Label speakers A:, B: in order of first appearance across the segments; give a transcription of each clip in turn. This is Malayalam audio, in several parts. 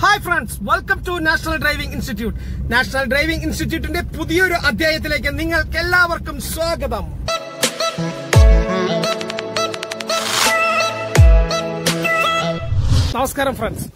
A: hi friends welcome to national driving institute national driving ഇൻസ്റ്റിറ്റ്യൂട്ടിന്റെ പുതിയൊരു അധ്യായത്തിലേക്ക് നിങ്ങൾക്ക് എല്ലാവർക്കും സ്വാഗതം നമസ്കാരം ഫ്രണ്ട്സ്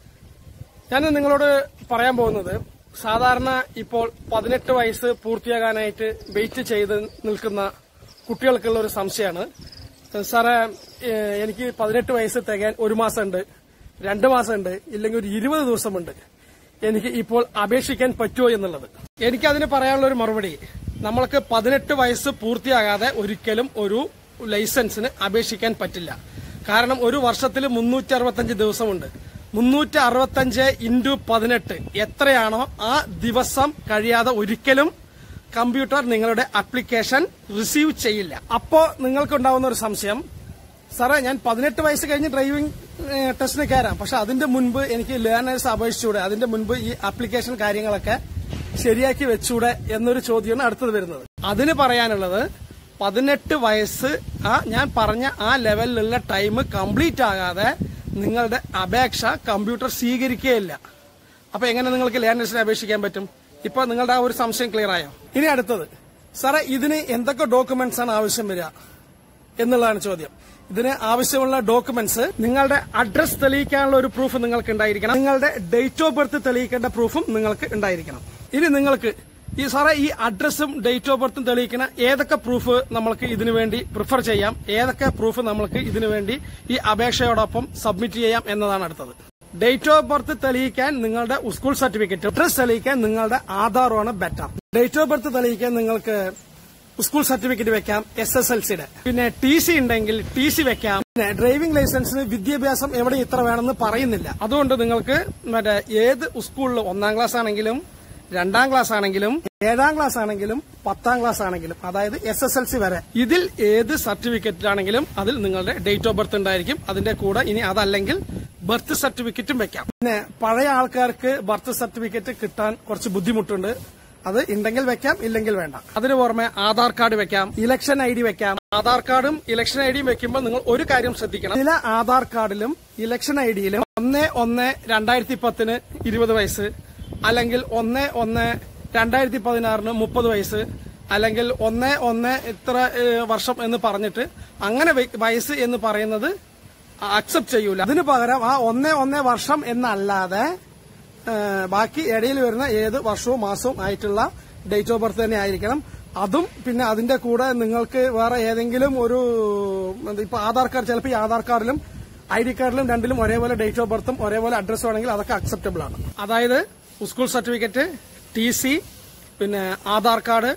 A: ഞാൻ നിങ്ങളോട് പറയാൻ പോകുന്നത് സാധാരണ ഇപ്പോൾ പതിനെട്ട് വയസ്സ് പൂർത്തിയാകാനായിട്ട് വെയിറ്റ് ചെയ്ത് നിൽക്കുന്ന കുട്ടികൾക്കുള്ള ഒരു സംശയമാണ് സാറേ ഏഹ് എനിക്ക് പതിനെട്ട് വയസ്സ് തികയാൻ ഒരു മാസമുണ്ട് രണ്ട് മാസമുണ്ട് ഇല്ലെങ്കിൽ ഒരു ഇരുപത് ദിവസമുണ്ട് എനിക്ക് ഇപ്പോൾ അപേക്ഷിക്കാൻ പറ്റുമോ എന്നുള്ളത് എനിക്കതിന് പറയാനുള്ള ഒരു മറുപടി നമ്മൾക്ക് പതിനെട്ട് വയസ്സ് പൂർത്തിയാകാതെ ഒരിക്കലും ഒരു ലൈസൻസിന് അപേക്ഷിക്കാൻ പറ്റില്ല കാരണം ഒരു വർഷത്തിൽ മുന്നൂറ്റി അറുപത്തഞ്ച് ദിവസമുണ്ട് മുന്നൂറ്റി അറുപത്തഞ്ച് ഇൻറ്റു പതിനെട്ട് എത്രയാണോ ആ ദിവസം കഴിയാതെ ഒരിക്കലും കമ്പ്യൂട്ടർ നിങ്ങളുടെ ആപ്ലിക്കേഷൻ റിസീവ് ചെയ്യില്ല അപ്പോ നിങ്ങൾക്കുണ്ടാവുന്ന ഒരു സംശയം സാറേ ഞാൻ പതിനെട്ട് വയസ്സ് കഴിഞ്ഞ് ഡ്രൈവിംഗ് ഏഹ്, ടെസ്റ്റിന് കയറാം പക്ഷെ അതിന്റെ മുൻപ് എനിക്ക് ലേണേഴ്സ് അപേക്ഷിച്ചൂടെ അതിന്റെ മുൻപ് ഈ ആപ്ലിക്കേഷൻ കാര്യങ്ങളൊക്കെ ശരിയാക്കി വെച്ചൂടെ എന്നൊരു ചോദ്യമാണ് അടുത്തത് വരുന്നത് അതിന് പറയാനുള്ളത് പതിനെട്ട് വയസ്സ് ആ ഞാൻ പറഞ്ഞ ആ ലെവലിലുള്ള ടൈം കംപ്ലീറ്റ് ആകാതെ നിങ്ങളുടെ അപേക്ഷ കമ്പ്യൂട്ടർ സ്വീകരിക്കുകയില്ല അപ്പൊ എങ്ങനെ നിങ്ങൾക്ക് ലേണേഴ്സിന് അപേക്ഷിക്കാൻ പറ്റും ഇപ്പൊ നിങ്ങളുടെ ആ ഒരു സംശയം ക്ലിയർ ആയോ ഇനി അടുത്തത് സാറേ ഇതിന് എന്തൊക്കെ ഡോക്യുമെന്റ്സ് ആണ് ആവശ്യം വരിക എന്നുള്ളതാണ് ചോദ്യം ഇതിന് ആവശ്യമുള്ള ഡോക്യുമെന്റ്സ് നിങ്ങളുടെ അഡ്രസ് തെളിയിക്കാനുള്ള ഒരു പ്രൂഫ് നിങ്ങൾക്ക് ഉണ്ടായിരിക്കണം നിങ്ങളുടെ ഡേറ്റ് ഓഫ് ബർത്ത് തെളിയിക്കേണ്ട പ്രൂഫും നിങ്ങൾക്ക് ഉണ്ടായിരിക്കണം ഇനി നിങ്ങൾക്ക് ഈ സാറേ ഈ അഡ്രസ്സും ഡേറ്റ് ഓഫ് ബർത്തും തെളിയിക്കുന്ന ഏതൊക്കെ പ്രൂഫ് നമ്മൾക്ക് ഇതിനു വേണ്ടി പ്രിഫർ ചെയ്യാം ഏതൊക്കെ പ്രൂഫ് നമ്മൾക്ക് ഇതിനു വേണ്ടി ഈ അപേക്ഷയോടൊപ്പം സബ്മിറ്റ് ചെയ്യാം എന്നതാണ് അടുത്തത് ഡേറ്റ് ഓഫ് ബർത്ത് തെളിയിക്കാൻ നിങ്ങളുടെ സ്കൂൾ സർട്ടിഫിക്കറ്റ് അഡ്രസ് തെളിയിക്കാൻ നിങ്ങളുടെ ആധാറുമാണ് ബെറ്റർ ഡേറ്റ് ഓഫ് ബർത്ത് തെളിയിക്കാൻ നിങ്ങൾക്ക് സ്കൂൾ സർട്ടിഫിക്കറ്റ് വെക്കാം എസ് എസ് എൽ സിയുടെ പിന്നെ ടി സി ഉണ്ടെങ്കിൽ ടി സി വെക്കാം പിന്നെ ഡ്രൈവിംഗ് ലൈസൻസിന് വിദ്യാഭ്യാസം എവിടെ ഇത്ര വേണമെന്ന് പറയുന്നില്ല അതുകൊണ്ട് നിങ്ങൾക്ക് മറ്റേ ഏത് സ്കൂളിൽ ഒന്നാം ക്ലാസ് ആണെങ്കിലും രണ്ടാം ക്ലാസ് ആണെങ്കിലും ഏഴാം ക്ലാസ് ആണെങ്കിലും പത്താം ക്ലാസ് ആണെങ്കിലും അതായത് എസ് എസ് എൽ സി വരെ ഇതിൽ ഏത് സർട്ടിഫിക്കറ്റ് ആണെങ്കിലും അതിൽ നിങ്ങളുടെ ഡേറ്റ് ഓഫ് ബർത്ത് ഉണ്ടായിരിക്കും അതിന്റെ കൂടെ ഇനി അതല്ലെങ്കിൽ ബർത്ത് സർട്ടിഫിക്കറ്റും വെക്കാം പിന്നെ പഴയ ആൾക്കാർക്ക് ബർത്ത് സർട്ടിഫിക്കറ്റ് കിട്ടാൻ കുറച്ച് ബുദ്ധിമുട്ടുണ്ട് അത് ഉണ്ടെങ്കിൽ വെക്കാം ഇല്ലെങ്കിൽ വേണ്ട അതിന് പുറമെ ആധാർ കാർഡ് വെക്കാം ഇലക്ഷൻ ഐ ഡി വെക്കാം ആധാർ കാർഡും ഇലക്ഷൻ ഐ ഡിയും വെക്കുമ്പോൾ നിങ്ങൾ ഒരു കാര്യം ശ്രദ്ധിക്കണം ചില ആധാർ കാർഡിലും ഇലക്ഷൻ ഐ ഡിയിലും ഒന്ന് ഒന്ന് രണ്ടായിരത്തി പത്തിന് ഇരുപത് വയസ്സ് അല്ലെങ്കിൽ ഒന്ന് ഒന്ന് രണ്ടായിരത്തി പതിനാറിന് മുപ്പത് വയസ്സ് അല്ലെങ്കിൽ ഒന്ന് ഒന്ന് ഇത്ര ഏഹ്, വർഷം എന്ന് പറഞ്ഞിട്ട് അങ്ങനെ വെ- വയസ്സ് എന്ന് പറയുന്നത് അക്സെപ്റ്റ് ചെയ്യൂല അതിന് പകരം ആ ഒന്ന് ഒന്ന് വർഷം എന്നല്ലാതെ ഏഹ് ബാക്കി ഇടയിൽ വരുന്ന ഏത് വർഷവും മാസവും ആയിട്ടുള്ള ഡേറ്റ് ഓഫ് ബർത്ത് തന്നെ ആയിരിക്കണം അതും പിന്നെ അതിന്റെ കൂടെ നിങ്ങൾക്ക് വേറെ ഏതെങ്കിലും ഒരു എന്താ ഇപ്പൊ ആധാർ കാർഡ് ചിലപ്പോൾ ഈ ആധാർ കാർഡിലും ഐ ഡി കാർഡിലും രണ്ടിലും ഒരേപോലെ ഡേറ്റ് ഓഫ് ബർത്തും ഒരേപോലെ അഡ്രസ്സും ആണെങ്കിൽ അതൊക്കെ അക്സെപ്റ്റബിൾ ആണ് അതായത് സ്കൂൾ സർട്ടിഫിക്കറ്റ് ടി സി പിന്നെ ആധാർ കാർഡ്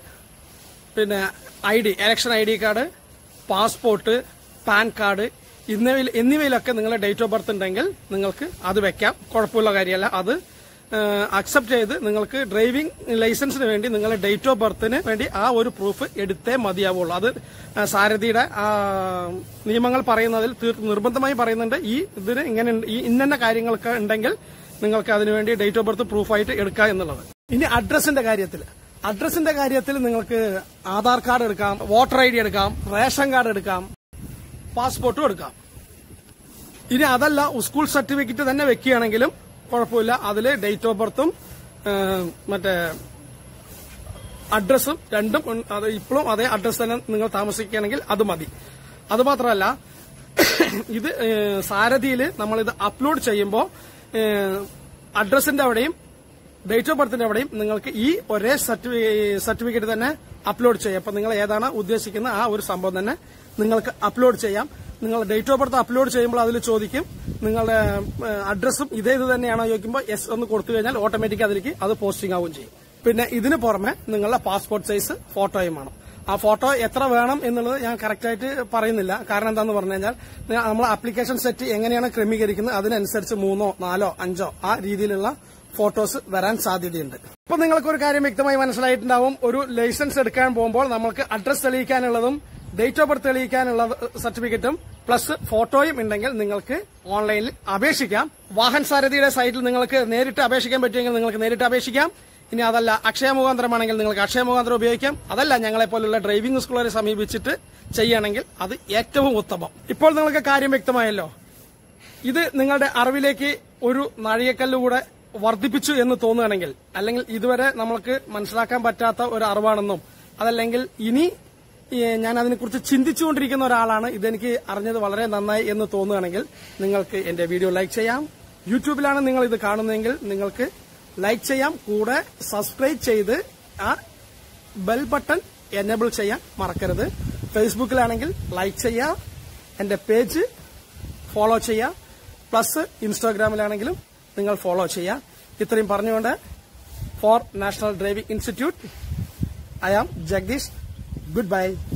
A: പിന്നെ I D election I D card passport PAN card എന്നിവയിൽ എന്നിവയിലൊക്കെ നിങ്ങളുടെ ഡേറ്റ് ഓഫ് ബർത്ത് ഉണ്ടെങ്കിൽ നിങ്ങൾക്ക് അത് വെക്കാം കുഴപ്പമുള്ള കാര്യമല്ല അത് അക്സെപ്റ്റ് ചെയ്ത് നിങ്ങൾക്ക് ഡ്രൈവിംഗ് ലൈസൻസിന് വേണ്ടി നിങ്ങളുടെ ഡേറ്റ് ഓഫ് ബർത്തിന് വേണ്ടി ആ ഒരു പ്രൂഫ് എടുത്തേ മതിയാവുള്ളൂ അത് ആ, സാരഥിയുടെ ആ, നിയമങ്ങൾ പറയുന്നതിൽ തീർ- നിർബന്ധമായി പറയുന്നുണ്ട് ഈ ഇതിന് ഇങ്ങനെ ഉണ്ട്- ഈ ഇന്ന കാര്യങ്ങളൊക്കെ ഉണ്ടെങ്കിൽ നിങ്ങൾക്ക് അതിനുവേണ്ടി ഡേറ്റ് ഓഫ് ബർത്ത് പ്രൂഫായിട്ട് എടുക്കാം എന്നുള്ളത് ഇനി അഡ്രസ്സിന്റെ കാര്യത്തിൽ അഡ്രസ്സിന്റെ കാര്യത്തിൽ നിങ്ങൾക്ക് ആധാർ കാർഡ് എടുക്കാം വോട്ടർ ഐ ഡി എടുക്കാം റേഷൻ കാർഡ് എടുക്കാം പാസ്പോർട്ടും എടുക്കാം ഇനി അതല്ല സ്കൂൾ സർട്ടിഫിക്കറ്റ് തന്നെ വെക്കുകയാണെങ്കിലും കുഴപ്പമില്ല അതിൽ ഡേറ്റ് ഓഫ് ബർത്തും മറ്റേ അഡ്രസ്സും രണ്ടും ഉൺ- അത് ഇപ്പോഴും അതേ അഡ്രസ് തന്നെ നിങ്ങൾ താമസിക്കുകയാണെങ്കിൽ അത് മതി അത് മാത്രമല്ല ഇത് സാരഥിയിൽ നമ്മളിത് അപ്ലോഡ് ചെയ്യുമ്പോൾ അഡ്രസ്സിന്റെ അവിടെയും ഡേറ്റ് ഓഫ് ബർത്തിന്റെ അവിടെയും നിങ്ങൾക്ക് ഈ ഒരേ സർട്ടിഫിക്കറ്റ് തന്നെ അപ്ലോഡ് ചെയ്യാം അപ്പൊ നിങ്ങൾ ഏതാണ് ഉദ്ദേശിക്കുന്ന ആ ഒരു സംഭവം തന്നെ നിങ്ങൾക്ക് അപ്ലോഡ് ചെയ്യാം നിങ്ങൾ ഡേറ്റ് ഓഫ് ബർത്ത് അപ്ലോഡ് ചെയ്യുമ്പോൾ അതിൽ ചോദിക്കും നിങ്ങളുടെ അഡ്രസ്സും ഇതേ ഇത് തന്നെയാണോ ചോദിക്കുമ്പോൾ എസ് എന്ന് കൊടുത്തു കഴിഞ്ഞാൽ ഓട്ടോമാറ്റിക് അതിലേക്ക് അത് പോസ്റ്റിംഗ് ആവുകയും ചെയ്യും പിന്നെ ഇതിന് പുറമെ നിങ്ങളുടെ പാസ്പോർട്ട് സൈസ് ഫോട്ടോയും വേണം ആ ഫോട്ടോ എത്ര വേണം എന്നുള്ളത് ഞാൻ കറക്റ്റായിട്ട് പറയുന്നില്ല കാരണം എന്താന്ന് പറഞ്ഞു കഴിഞ്ഞാൽ നമ്മൾ ആപ്ലിക്കേഷൻ സെറ്റ് എങ്ങനെയാണ് ക്രമീകരിക്കുന്നത് അതിനനുസരിച്ച് മൂന്നോ നാലോ അഞ്ചോ ആ രീതിയിലുള്ള ഫോട്ടോസ് വരാൻ സാധ്യതയുണ്ട് ഇപ്പൊ നിങ്ങൾക്ക് ഒരു കാര്യം വ്യക്തമായി മനസ്സിലായിട്ടുണ്ടാവും ഒരു ലൈസൻസ് എടുക്കാൻ പോകുമ്പോൾ നമുക്ക് അഡ്രസ് തെളിയിക്കാനുള്ളതും ഡേറ്റ് ഓഫ് ബർത്ത് തെളിയിക്കാനുള്ള സർട്ടിഫിക്കറ്റും പ്ലസ് ഫോട്ടോയും ഉണ്ടെങ്കിൽ നിങ്ങൾക്ക് ഓൺലൈനിൽ അപേക്ഷിക്കാം വാഹൻ സാരഥിയുടെ സൈറ്റിൽ നിങ്ങൾക്ക് നേരിട്ട് അപേക്ഷിക്കാൻ പറ്റുമെങ്കിൽ നിങ്ങൾക്ക് നേരിട്ട് അപേക്ഷിക്കാം ഇനി അതല്ല അക്ഷയ മുഖാന്തരമാണെങ്കിൽ നിങ്ങൾക്ക് അക്ഷയ മുഖാന്തരം ഉപയോഗിക്കാം അതല്ല ഞങ്ങളെ പോലുള്ള ഡ്രൈവിംഗ് സ്കൂളുകാരെ സമീപിച്ചിട്ട് ചെയ്യുകയാണെങ്കിൽ അത് ഏറ്റവും ഉത്തമം ഇപ്പോൾ നിങ്ങൾക്ക് കാര്യം വ്യക്തമായല്ലോ ഇത് നിങ്ങളുടെ അറിവിലേക്ക് ഒരു നാഴികക്കല്ല് കൂടെ വർദ്ധിപ്പിച്ചു എന്ന് തോന്നുകയാണെങ്കിൽ അല്ലെങ്കിൽ ഇതുവരെ നമ്മൾക്ക് മനസ്സിലാക്കാൻ പറ്റാത്ത ഒരു അറിവാണെന്നും അതല്ലെങ്കിൽ ഇനി ഏ, ഞാൻ അതിനെക്കുറിച്ച് ചിന്തിച്ചുകൊണ്ടിരിക്കുന്ന ഒരാളാണ് ഇതെനിക്ക് അറിഞ്ഞത് വളരെ നന്നായി എന്ന് തോന്നുകയാണെങ്കിൽ നിങ്ങൾക്ക് എന്റെ വീഡിയോ ലൈക്ക് ചെയ്യാം യൂട്യൂബിലാണ് നിങ്ങൾ ഇത് കാണുന്നതെങ്കിൽ നിങ്ങൾക്ക് ലൈക്ക് ചെയ്യാം കൂടെ സബ്സ്ക്രൈബ് ചെയ്ത് ആ ബെൽ ബട്ടൺ എനേബിൾ ചെയ്യാൻ മറക്കരുത് ഫേസ്ബുക്കിലാണെങ്കിൽ ലൈക്ക് ചെയ്യാം എന്റെ പേജ് ഫോളോ ചെയ്യാം പ്ലസ് ഇൻസ്റ്റാഗ്രാമിലാണെങ്കിലും നിങ്ങൾ ഫോളോ ചെയ്യാം ഇത്രയും പറഞ്ഞുകൊണ്ട് for national driving institute I am Jagadish good bye